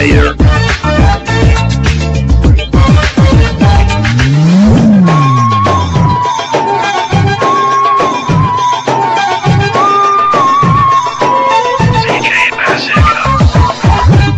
Taylor. DJ Massacre.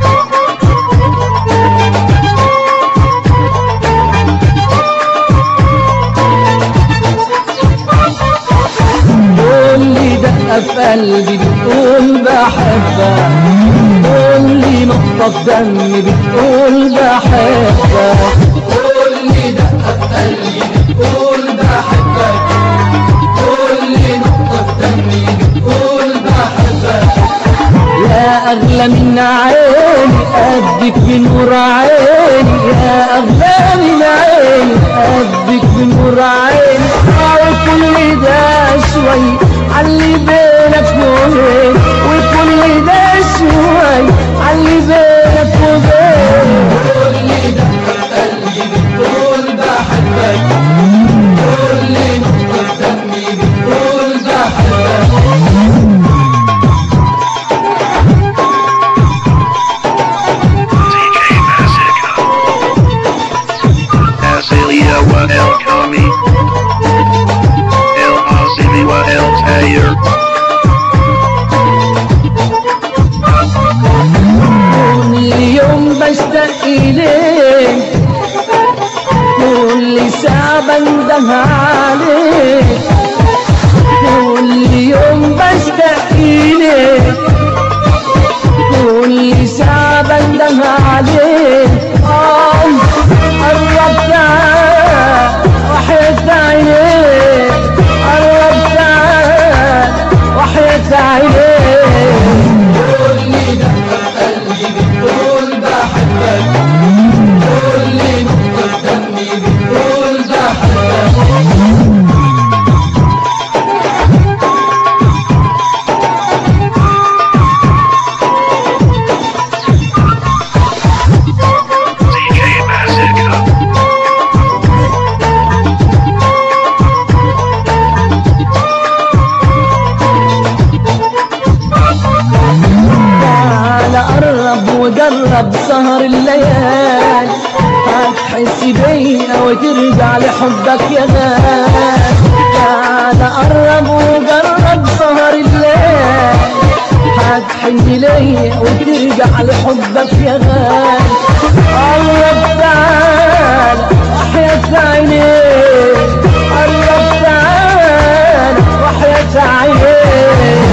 قول لي دقة في قلبي بتقول بحبك قول لي نقطة في دمي بتقول بحبك قول لي دقة في قلبي بتقول بحبك قول لي نقطة في دمي بتقول بحبك يا أغلى من عيني قدك بنور عيني يا أغلى من عيني قدك بنور عيني وكل ده شوي علي بينك وبين وكل ده شوي علي بينك وبين كل ده قلبي بتقول بحبك كل نقطة دمي بتقول بحبك DJ Massacre. Azealia wa El Kami. El Azimi wa El Taylor. كل يوم بشتاق إليك كل ساعة بنده عليك كل يوم بشتاق إليك كل ساعة بنده عليك آه قرب تعال وحياة عينيك قرب تعال وحياة عينيك كل دقة قلبي بتقول بحبك كل نقطة دمي بتقول بحبك DJ Massacre. تعال قرب وجرب سهر الليالي هتحس بيا وترجع لحبك يا غالي تعال قرب وجرب سهر الليالي هتحن ليا وترجع لحبك يا غالي قرب تعال وحياة عينيك قرب تعال وحياة عينيك